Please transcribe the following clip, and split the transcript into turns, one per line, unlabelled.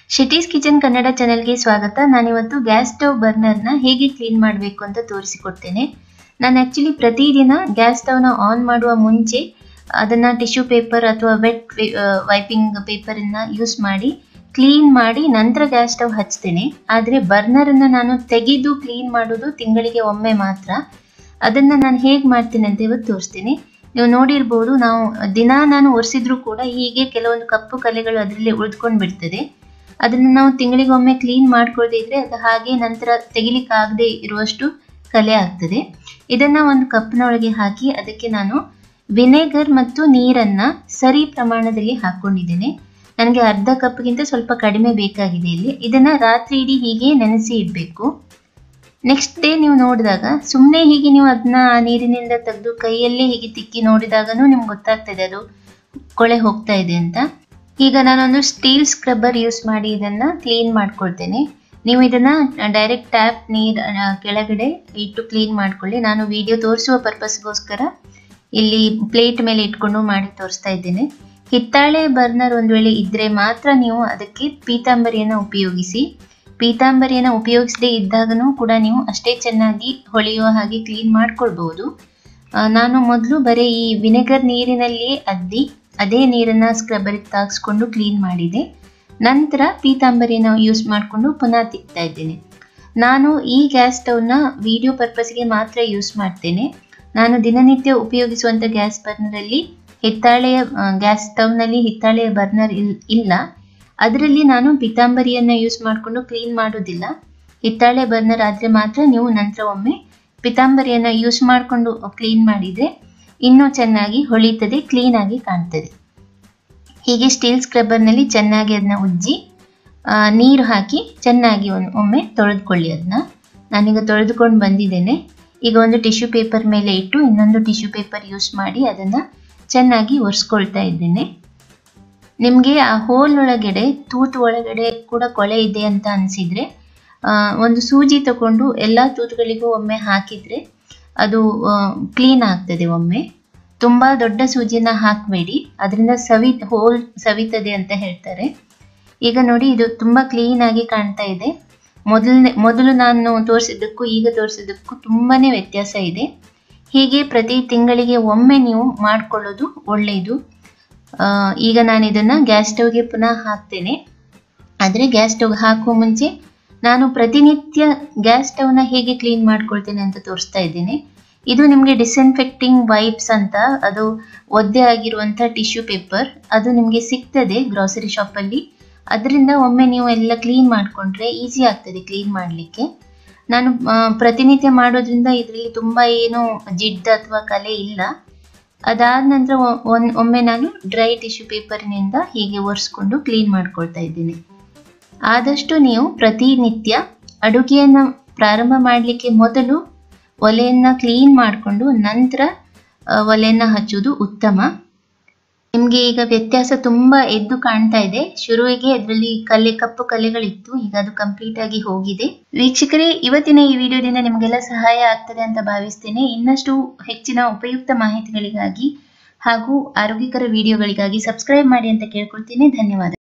ಶಿಟೀಸ್ kitchen Kannada ಚಾನೆಲ್ಗೆ ಸ್ವಾಗತ ನಾನಿವತ್ತು ಗ್ಯಾಸ್ ಸ್ಟವ್ ಬರ್ನರ್ನ ಹೇಗೆ ಕ್ಲೀನ್ ಮಾಡಬೇಕು ಅಂತ ತೋರಿಸಿಕೊಡ್ತೇನೆ ನಾನು ಆ್ಯಕ್ಚುಲಿ ಪ್ರತಿದಿನ ಗ್ಯಾಸ್ ಸ್ಟವ್ನ ಆನ್ ಮಾಡುವ ಮುಂಚೆ ಅದನ್ನು ಟಿಶ್ಯೂ ಪೇಪರ್ ಅಥವಾ ವೆಟ್ ವೈಪಿಂಗ್ ಪೇಪರನ್ನು ಯೂಸ್ ಮಾಡಿ ಕ್ಲೀನ್ ಮಾಡಿ ನಂತರ ಗ್ಯಾಸ್ ಸ್ಟವ್ ಹಚ್ತೇನೆ ಆದರೆ ಬರ್ನರನ್ನು ನಾನು ತೆಗೆದು ಕ್ಲೀನ್ ಮಾಡೋದು ತಿಂಗಳಿಗೆ ಒಮ್ಮೆ ಮಾತ್ರ ಅದನ್ನು ನಾನು ಹೇಗೆ ಮಾಡ್ತೇನೆ ಅಂತ ಇವತ್ತು ತೋರಿಸ್ತೀನಿ ನೀವು ನೋಡಿರ್ಬೋದು ನಾವು ದಿನ ನಾನು ಒರೆಸಿದ್ರು ಕೂಡ ಹೀಗೆ ಕೆಲವೊಂದು ಕಪ್ಪು ಕಲೆಗಳು ಅದರಲ್ಲಿ ಉಳಿದುಕೊಂಡು ಬಿಡ್ತದೆ ಅದನ್ನು ನಾವು ತಿಂಗಳಿಗೊಮ್ಮೆ ಕ್ಲೀನ್ ಮಾಡ್ಕೊಳ್ದೇ ಇದ್ರೆ ಅದು ಹಾಗೆ ನಂತರ ತೆಗಿಲಿಕ್ಕಾಗದೆ ಇರುವಷ್ಟು ಕಲೆ ಆಗ್ತದೆ ಇದನ್ನು ಒಂದು ಕಪ್ನೊಳಗೆ ಹಾಕಿ ಅದಕ್ಕೆ ನಾನು ವಿನೆಗರ್ ಮತ್ತು ನೀರನ್ನು ಸರಿ ಪ್ರಮಾಣದಲ್ಲಿ ಹಾಕ್ಕೊಂಡಿದ್ದೇನೆ ನನಗೆ ಅರ್ಧ ಕಪ್ಗಿಂತ ಸ್ವಲ್ಪ ಕಡಿಮೆ ಬೇಕಾಗಿದೆ ಇಲ್ಲಿ ಇದನ್ನು ರಾತ್ರಿ ಇಡೀ ಹೀಗೆ ನೆನೆಸಿ ಇಡಬೇಕು ನೆಕ್ಸ್ಟ್ ಡೇ ನೀವು ನೋಡಿದಾಗ ಸುಮ್ಮನೆ ಹೀಗೆ ನೀವು ಅದನ್ನ ಆ ನೀರಿನಿಂದ ತೆಗೆದು ಕೈಯಲ್ಲೇ ಹೀಗೆ ತಿಕ್ಕಿ ನೋಡಿದಾಗನೂ ನಿಮ್ಗೆ ಗೊತ್ತಾಗ್ತದೆ ಅದು ಕೊಳೆ ಹೋಗ್ತಾ ಇದೆ ಅಂತ ಈಗ ನಾನೊಂದು ಸ್ಟೀಲ್ ಸ್ಕ್ರಬ್ಬರ್ ಯೂಸ್ ಮಾಡಿ ಇದನ್ನ ಕ್ಲೀನ್ ಮಾಡ್ಕೊಳ್ತೇನೆ ನೀವು ಇದನ್ನ ಡೈರೆಕ್ಟ್ ಟ್ಯಾಪ್ ನೀರು ಕೆಳಗಡೆ ಇಟ್ಟು ಕ್ಲೀನ್ ಮಾಡ್ಕೊಳ್ಳಿ ನಾನು ವಿಡಿಯೋ ತೋರಿಸುವ ಪರ್ಪಸ್ಗೋಸ್ಕರ ಇಲ್ಲಿ ಪ್ಲೇಟ್ ಮೇಲೆ ಇಟ್ಕೊಂಡು ಮಾಡಿ ತೋರಿಸ್ತಾ ಇದ್ದೇನೆ ಹಿತ್ತಾಳೆ ಬರ್ನರ್ ಒಂದು ವೇಳೆ ಇದ್ರೆ ಮಾತ್ರ ನೀವು ಅದಕ್ಕೆ ಪೀತಾಂಬರಿಯನ್ನು ಉಪಯೋಗಿಸಿ ಪೀತಾಂಬರಿಯನ್ನು ಉಪಯೋಗಿಸದೇ ಇದ್ದಾಗನೂ ಕೂಡ ನೀವು ಅಷ್ಟೇ ಚೆನ್ನಾಗಿ ಹೊಳೆಯುವ ಹಾಗೆ ಕ್ಲೀನ್ ಮಾಡ್ಕೊಳ್ಬಹುದು ನಾನು ಮೊದಲು ಬರೀ ಈ ವಿನೆಗರ್ ನೀರಿನಲ್ಲಿಯೇ ಅದ್ದಿ ಅದೇ ನೀರನ್ನು ಸ್ಕ್ರಬ್ಬರಿಗೆ ತಾಗಿಸ್ಕೊಂಡು ಕ್ಲೀನ್ ಮಾಡಿದೆ ನಂತರ ಪೀತಾಂಬರಿಯನ್ನು ಯೂಸ್ ಮಾಡಿಕೊಂಡು ಪುನಃ ತಿಕ್ತಾ ಇದ್ದೇನೆ ನಾನು ಈ ಗ್ಯಾಸ್ ಸ್ಟವ್ನ ವಿಡಿಯೋ ಪರ್ಪಸ್ಗೆ ಮಾತ್ರ ಯೂಸ್ ಮಾಡ್ತೇನೆ ನಾನು ದಿನನಿತ್ಯ ಉಪಯೋಗಿಸುವಂಥ ಗ್ಯಾಸ್ ಬರ್ನರಲ್ಲಿ ಹಿತ್ತಾಳೆಯ ಗ್ಯಾಸ್ ಸ್ಟವ್ನಲ್ಲಿ ಹಿತ್ತಾಳೆಯ ಬರ್ನರ್ ಇಲ್ ಇಲ್ಲ ಅದರಲ್ಲಿ ನಾನು ಪಿತಾಂಬರಿಯನ್ನು ಯೂಸ್ ಮಾಡಿಕೊಂಡು ಕ್ಲೀನ್ ಮಾಡೋದಿಲ್ಲ ಹಿತ್ತಾಳೆ ಬರ್ನರ್ ಆದರೆ ಮಾತ್ರ ನೀವು ನಂತರ ಒಮ್ಮೆ ಪಿತಾಂಬರಿಯನ್ನು ಯೂಸ್ ಮಾಡಿಕೊಂಡು ಕ್ಲೀನ್ ಮಾಡಿದರೆ ಇನ್ನೂ ಚೆನ್ನಾಗಿ ಹೊಳಿತದೆ ಕ್ಲೀನಾಗಿ ಕಾಣ್ತದೆ ಹೀಗೆ ಸ್ಟೀಲ್ ಸ್ಕ್ರಬ್ಬರ್ನಲ್ಲಿ ಚೆನ್ನಾಗಿ ಅದನ್ನ ಉಜ್ಜಿ ನೀರು ಹಾಕಿ ಚೆನ್ನಾಗಿ ಒಂದು ಒಮ್ಮೆ ತೊಳೆದುಕೊಳ್ಳಿ ಅದನ್ನ ನಾನೀಗ ತೊಳೆದುಕೊಂಡು ಬಂದಿದ್ದೇನೆ ಈಗ ಒಂದು ಟಿಶ್ಯೂ ಪೇಪರ್ ಮೇಲೆ ಇಟ್ಟು ಇನ್ನೊಂದು ಟಿಶ್ಯೂ ಪೇಪರ್ ಯೂಸ್ ಮಾಡಿ ಅದನ್ನು ಚೆನ್ನಾಗಿ ಒರೆಸ್ಕೊಳ್ತಾ ಇದ್ದೇನೆ ನಿಮಗೆ ಆ ಹೋಲ್ ಒಳಗಡೆ ತೂತು ಒಳಗಡೆ ಕೂಡ ಕೊಳೆ ಇದೆ ಅಂತ ಅನಿಸಿದರೆ ಒಂದು ಸೂಜಿ ತಗೊಂಡು ಎಲ್ಲ ತೂತುಗಳಿಗೂ ಒಮ್ಮೆ ಹಾಕಿದರೆ ಅದು ಕ್ಲೀನ್ ಆಗ್ತದೆ ಒಮ್ಮೆ ತುಂಬ ದೊಡ್ಡ ಸೂಜಿನ ಹಾಕಬೇಡಿ ಅದರಿಂದ ಸವಿ ಹೋಲ್ ಸವಿತದೆ ಅಂತ ಹೇಳ್ತಾರೆ ಈಗ ನೋಡಿ ಇದು ತುಂಬ ಕ್ಲೀನಾಗಿ ಕಾಣ್ತಾ ಇದೆ ಮೊದಲನೇ ಮೊದಲು ನಾನು ತೋರಿಸಿದ್ದಕ್ಕೂ ಈಗ ತೋರಿಸಿದ್ದಕ್ಕೂ ತುಂಬಾ ವ್ಯತ್ಯಾಸ ಇದೆ ಹೀಗೆ ಪ್ರತಿ ತಿಂಗಳಿಗೆ ಒಮ್ಮೆ ನೀವು ಮಾಡಿಕೊಳ್ಳೋದು ಒಳ್ಳೆಯದು ಈಗ ನಾನು ಇದನ್ನು ಗ್ಯಾಸ್ ಸ್ಟವ್ಗೆ ಪುನಃ ಹಾಕ್ತೇನೆ ಆದರೆ ಗ್ಯಾಸ್ ಸ್ಟವ್ ಹಾಕುವ ಮುಂಚೆ ನಾನು ಪ್ರತಿನಿತ್ಯ ಗ್ಯಾಸ್ ಸ್ಟವ್ನ ಹೇಗೆ ಕ್ಲೀನ್ ಮಾಡ್ಕೊಳ್ತೇನೆ ಅಂತ ತೋರಿಸ್ತಾ ಇದ್ದೇನೆ ಇದು ನಿಮಗೆ ಡಿಸ್ಇನ್ಫೆಕ್ಟಿಂಗ್ ವೈಪ್ಸ್ ಅಂತ ಅದು ಒದ್ದೆ ಆಗಿರುವಂಥ ಟಿಶ್ಯೂ ಪೇಪರ್ ಅದು ನಿಮಗೆ ಸಿಗ್ತದೆ ಗ್ರಾಸರಿ ಶಾಪಲ್ಲಿ ಅದರಿಂದ ಒಮ್ಮೆ ನೀವು ಎಲ್ಲ ಕ್ಲೀನ್ ಮಾಡಿಕೊಂಡ್ರೆ ಈಸಿ ಆಗ್ತದೆ ಕ್ಲೀನ್ ಮಾಡಲಿಕ್ಕೆ ನಾನು ಪ್ರತಿನಿತ್ಯ ಮಾಡೋದ್ರಿಂದ ಇದರಲ್ಲಿ ತುಂಬ ಏನು ಜಿಡ್ಡು ಅಥವಾ ಕಲೆ ಇಲ್ಲ ಅದಾದ ನಂತರ ಒಂದು ಒಮ್ಮೆ ನಾನು ಡ್ರೈ ಟಿಶ್ಯೂ ಪೇಪರ್ನಿಂದ ಹೀಗೆ ಒರೆಸ್ಕೊಂಡು ಕ್ಲೀನ್ ಮಾಡ್ಕೊಳ್ತಾ ಇದ್ದೀನಿ ಆದಷ್ಟು ನೀವು ಪ್ರತಿನಿತ್ಯ ಅಡುಗೆಯನ್ನು ಪ್ರಾರಂಭ ಮಾಡಲಿಕ್ಕೆ ಮೊದಲು ಒಲೆಯನ್ನು ಕ್ಲೀನ್ ಮಾಡಿಕೊಂಡು ನಂತರ ಒಲೆಯನ್ನು ಹಚ್ಚೋದು ಉತ್ತಮ ನಿಮಗೆ ಈಗ ವ್ಯತ್ಯಾಸ ತುಂಬ ಎದ್ದು ಕಾಣ್ತಾ ಇದೆ ಶುರುವಿಗೆ ಅದರಲ್ಲಿ ಕಲೆ ಕಪ್ಪು ಕಲೆಗಳಿತ್ತು ಈಗ ಅದು ಕಂಪ್ಲೀಟ್ ಆಗಿ ಹೋಗಿದೆ ವೀಕ್ಷಕರೇ ಇವತ್ತಿನ ಈ ವಿಡಿಯೋದಿಂದ ನಿಮಗೆಲ್ಲ ಸಹಾಯ ಆಗ್ತದೆ ಅಂತ ಭಾವಿಸ್ತೇನೆ ಇನ್ನಷ್ಟು ಹೆಚ್ಚಿನ ಉಪಯುಕ್ತ ಮಾಹಿತಿಗಳಿಗಾಗಿ ಹಾಗೂ ಆರೋಗ್ಯಕರ ವಿಡಿಯೋಗಳಿಗಾಗಿ ಸಬ್ಸ್ಕ್ರೈಬ್ ಮಾಡಿ ಅಂತ ಕೇಳ್ಕೊಳ್ತೀನಿ ಧನ್ಯವಾದ